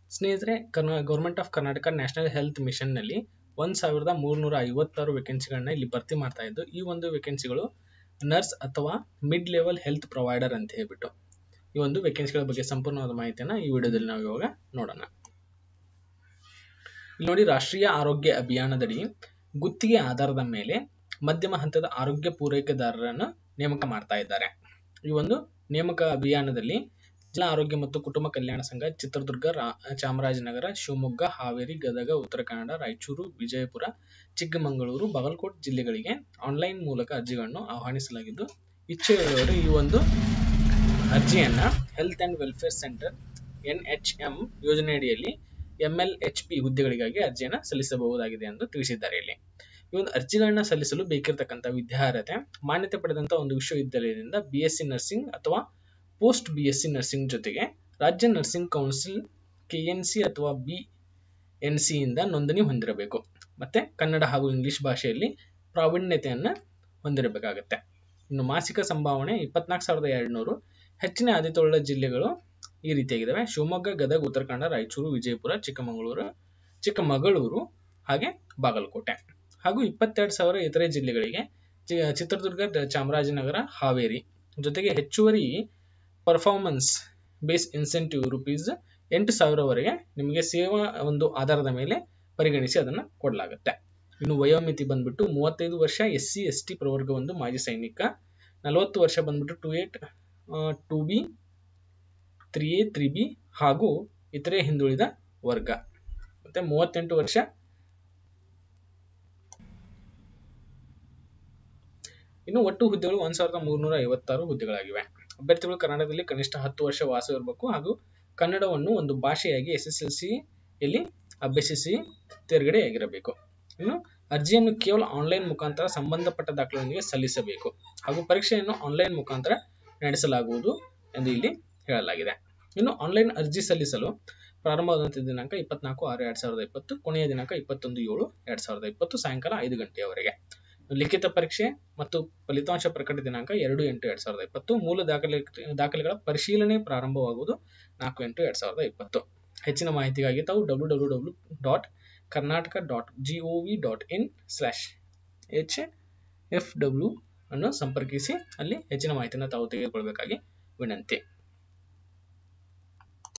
ಸ್ನೇಹಿತರೆ ಕರ್ನಾ government of Karnataka national health ಮಿಷನ್ನಲ್ಲಿ ಒಂದು ಸಾವಿರದ ಮೂರುನೂರ ಐವತ್ತಾರು ವೇಕೆನ್ಸಿಗಳನ್ನ ಇಲ್ಲಿ ಭರ್ತಿ ಮಾಡ್ತಾ ಇದ್ದು ಈ ಒಂದು ವೇಕೆನ್ಸಿಗಳು ನರ್ಸ್ ಅಥವಾ ಮಿಡ್ ಲೆವೆಲ್ ಹೆಲ್ತ್ ಪ್ರೊವೈಡರ್ ಅಂತ ಹೇಳ್ಬಿಟ್ಟು ಈ ಒಂದು ವೇಕೆನ್ಸಿಗಳ ಬಗ್ಗೆ ಸಂಪೂರ್ಣವಾದ ಮಾಹಿತಿಯನ್ನು ಈ ವಿಡಿಯೋದಲ್ಲಿ ನಾವು ಇವಾಗ ನೋಡೋಣ ಇಲ್ಲಿ ನೋಡಿ ರಾಷ್ಟ್ರೀಯ ಆರೋಗ್ಯ ಅಭಿಯಾನದಡಿ ಗುತ್ತಿಗೆ ಆಧಾರದ ಮೇಲೆ ಮಧ್ಯಮ ಹಂತದ ಆರೋಗ್ಯ ಪೂರೈಕೆದಾರರನ್ನು ನೇಮಕ ಮಾಡ್ತಾ ಇದ್ದಾರೆ ಈ ಒಂದು ನೇಮಕ ಅಭಿಯಾನದಲ್ಲಿ ಜಿಲ್ಲಾ ಆರೋಗ್ಯ ಮತ್ತು ಕುಟುಂಬ ಕಲ್ಯಾಣ ಸಂಘ ಚಿತ್ರದುರ್ಗ ಚಾಮರಾಜನಗರ ಶಿವಮೊಗ್ಗ ಹಾವೇರಿ ಗದಗ ಉತ್ತರ ಕನ್ನಡ ರಾಯಚೂರು ವಿಜಯಪುರ ಚಿಕ್ಕಮಗಳೂರು ಬಾಗಲಕೋಟೆ ಜಿಲ್ಲೆಗಳಿಗೆ ಆನ್ಲೈನ್ ಮೂಲಕ ಅರ್ಜಿಗಳನ್ನು ಆಹ್ವಾನಿಸಲಾಗಿದ್ದು ಇಚ್ಛೆಯುಳ್ಳವರು ಈ ಒಂದು ಅರ್ಜಿಯನ್ನ health and welfare centre N H M ಯೋಜನೆಯಡಿಯಲ್ಲಿ ಎಂಎಲ್ಎಚ್ ಪಿ ಹುದ್ದೆಗಳಿಗಾಗಿ ಅರ್ಜಿಯನ್ನು ಸಲ್ಲಿಸಬಹುದಾಗಿದೆ ಎಂದು ತಿಳಿಸಿದ್ದಾರೆ ಇಲ್ಲಿ ಈ ಒಂದು ಅರ್ಜಿಗಳನ್ನ ಸಲ್ಲಿಸಲು ಬೇಕಿರತಕ್ಕಂಥ ವಿದ್ಯಾರ್ಹತೆ ಮಾನ್ಯತೆ ಪಡೆದಂತ ಒಂದು ವಿಶ್ವವಿದ್ಯಾಲಯದಿಂದ ಬಿ ಎಸ್ ಸಿ ನರ್ಸಿಂಗ್ ಅಥವಾ post B S C nursing ಜೊತೆಗೆ ರಾಜ್ಯ nursing council K N C ಅಥವಾ ಬಿ ಎನ್ ಸಿ ಇಂದ ನೋಂದಣಿ ಹೊಂದಿರಬೇಕು ಮತ್ತೆ ಕನ್ನಡ ಹಾಗೂ ಇಂಗ್ಲಿಷ್ ಭಾಷೆಯಲ್ಲಿ ಪ್ರಾವೀಣ್ಯತೆಯನ್ನು ಹೊಂದಿರಬೇಕಾಗತ್ತೆ ಇನ್ನು ಮಾಸಿಕ ಸಂಭಾವನೆ ಇಪ್ಪತ್ನಾಲ್ಕು ಸಾವಿರದ ಎರಡುನೂರು ಹೆಚ್ಚಿನ ಆದ್ಯತೆಯುಳ್ಳ ಜಿಲ್ಲೆಗಳು ಈ ರೀತಿಯಾಗಿದ್ದಾವೆ ಶಿವಮೊಗ್ಗ ಗದಗ ಉತ್ತರ ಕನ್ನಡ ರಾಯಚೂರು ವಿಜಯಪುರ ಚಿಕ್ಕಮಗಳೂರು ಚಿಕ್ಕಮಗಳೂರು ಹಾಗೆ ಬಾಗಲಕೋಟೆ ಹಾಗೂ ಇಪ್ಪತ್ತೆರಡು ಸಾವಿರ ಇತರೆ ಜಿಲ್ಲೆಗಳಿಗೆ ಚಿತ್ರದುರ್ಗ ಚಾಮರಾಜನಗರ ಹಾವೇರಿ ಜೊತೆಗೆ ಹೆಚ್ಚುವರಿ ಪರ್ಫಾರ್ಮೆನ್ಸ್ ಬೇಸ್ ಇನ್ಸೆಂಟಿವ್ ರುಪೀಸ್ ಎಂಟು ಸಾವಿರವರೆಗೆ ನಿಮಗೆ ಸೇವಾ ಒಂದು ಆಧಾರದ ಮೇಲೆ ಪರಿಗಣಿಸಿ ಅದನ್ನು ಕೊಡಲಾಗುತ್ತೆ ಇನ್ನು ವಯೋಮಿತಿ ಬಂದ್ಬಿಟ್ಟು ಮೂವತ್ತೈದು ವರ್ಷ ಎಸ್ ಸಿ ಎಸ್ ಟಿ ಪ್ರವರ್ಗ ಒಂದು ಮಾಜಿ ಸೈನಿಕ ನಲವತ್ತು ವರ್ಷ ಬಂದ್ಬಿಟ್ಟು two eight two B three A three B ಹಾಗೂ ಇತರೆ ಹಿಂದುಳಿದ ವರ್ಗ ಮತ್ತೆ ಮೂವತ್ತೆಂಟು ವರ್ಷ ಇನ್ನು ಒಟ್ಟು ಹುದ್ದೆಗಳು ಒಂದ್ ಸಾವಿರದ ಮೂರ್ನೂರ ಐವತ್ತಾರು ಹುದ್ದೆಗಳಾಗಿವೆ ಅಭ್ಯರ್ಥಿಗಳು ಕನ್ನಡದಲ್ಲಿ ಕನಿಷ್ಠ ಹತ್ತು ವರ್ಷ ವಾಸವಿರಬೇಕು ಹಾಗೂ ಕನ್ನಡವನ್ನು ಒಂದು ಭಾಷೆಯಾಗಿ ಎಸ್ ಎಸ್ ಎಲ್ ಸಿಯಲ್ಲಿ ಅಭ್ಯಸಿಸಿ ತೇರ್ಗಡೆಯಾಗಿರಬೇಕು ಇನ್ನು ಅರ್ಜಿಯನ್ನು ಕೇವಲ ಆನ್ಲೈನ್ ಮುಖಾಂತರ ಸಂಬಂಧಪಟ್ಟ ದಾಖಲೆಯೊಂದಿಗೆ ಸಲ್ಲಿಸಬೇಕು ಹಾಗೂ ಪರೀಕ್ಷೆಯನ್ನು ಆನ್ಲೈನ್ ಮುಖಾಂತರ ನಡೆಸಲಾಗುವುದು ಎಂದು ಇಲ್ಲಿ ಹೇಳಲಾಗಿದೆ ಇನ್ನು ಆನ್ಲೈನ್ ಅರ್ಜಿ ಸಲ್ಲಿಸಲು ಪ್ರಾರಂಭವಾದಂಥ ದಿನಾಂಕ ಇಪ್ಪತ್ನಾಲ್ಕು ಆರು ಎರಡ್ ಸಾವಿರದ ಇಪ್ಪತ್ತು ಕೊನೆಯ ದಿನಾಂಕ ಇಪ್ಪತ್ತೊಂದು ಏಳು ಎರಡ್ ಸಾವಿರದ ಇಪ್ಪತ್ತು ಸಾಯಂಕಾಲ ಐದು ಗಂಟೆಯವರೆಗೆ ಲಿಖಿತ ಪರೀಕ್ಷೆ ಮತ್ತು ಫಲಿತಾಂಶ ಪ್ರಕಟ ದಿನಾಂಕ ಎರಡು ಎಂಟು ಎರಡ್ ಸಾವಿರದ ಇಪ್ಪತ್ತು ಮೂಲ ದಾಖಲೆ ದಾಖಲೆಗಳ ಪರಿಶೀಲನೆ ಪ್ರಾರಂಭವಾಗುವುದು ನಾಲ್ಕು ಎಂಟು ಎರಡ್ ಸಾವಿರದ ಇಪ್ಪತ್ತು ಹೆಚ್ಚಿನ ಮಾಹಿತಿಗಾಗಿ ತಾವು W W W dot Karnataka dot G O V dot in slash H F W ಅನ್ನು ಸಂಪರ್ಕಿಸಿ ಅಲ್ಲಿ ಹೆಚ್ಚಿನ ಮಾಹಿತಿಯನ್ನು ತಾವು ತೆಗೆದುಕೊಳ್ಬೇಕಾಗಿ ವಿನಂತಿ